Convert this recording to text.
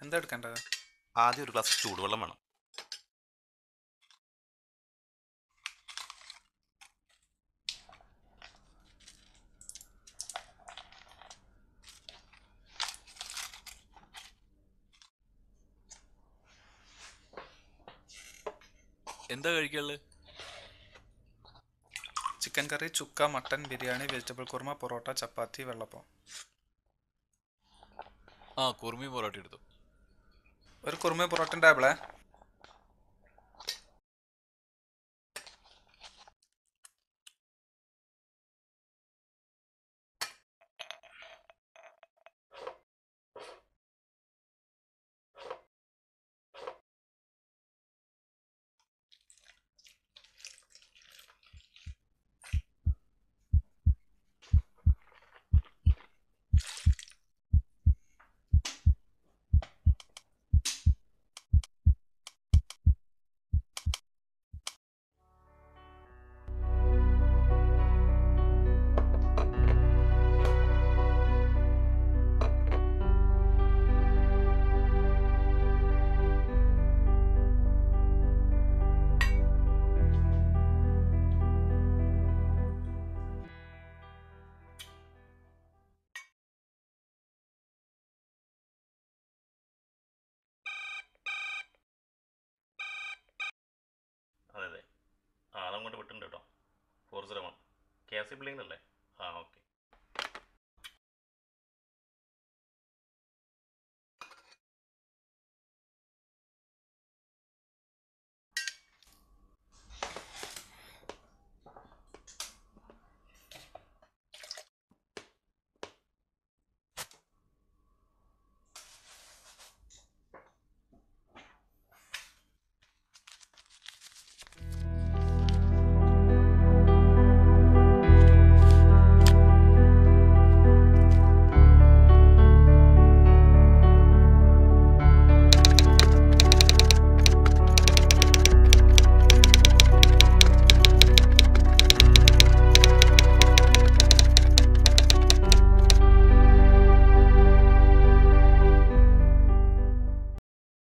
എന്താ എടുക്കേണ്ടത് ആദ്യം ഒരു ഗ്ലാസ് ചൂടുവെള്ളം വേണം എന്താ കഴിക്കാനുള്ളത് ചിക്കൻ കറി ചുക്ക മട്ടൻ ബിരിയാണി വെജിറ്റബിൾ കുർമ പൊറോട്ട ചപ്പാത്തി വെള്ളപ്പം ആ കുറുമി പൊറോട്ട എടുത്തു ഒരു കുറുമ പൊറോട്ട ടേബിളേ അതെ അതെ ആ അതങ്ങോട്ട് വിട്ടിട്ടുണ്ട് കേട്ടോ four zero one K S C building അല്ലേ ആ ഓക്കെ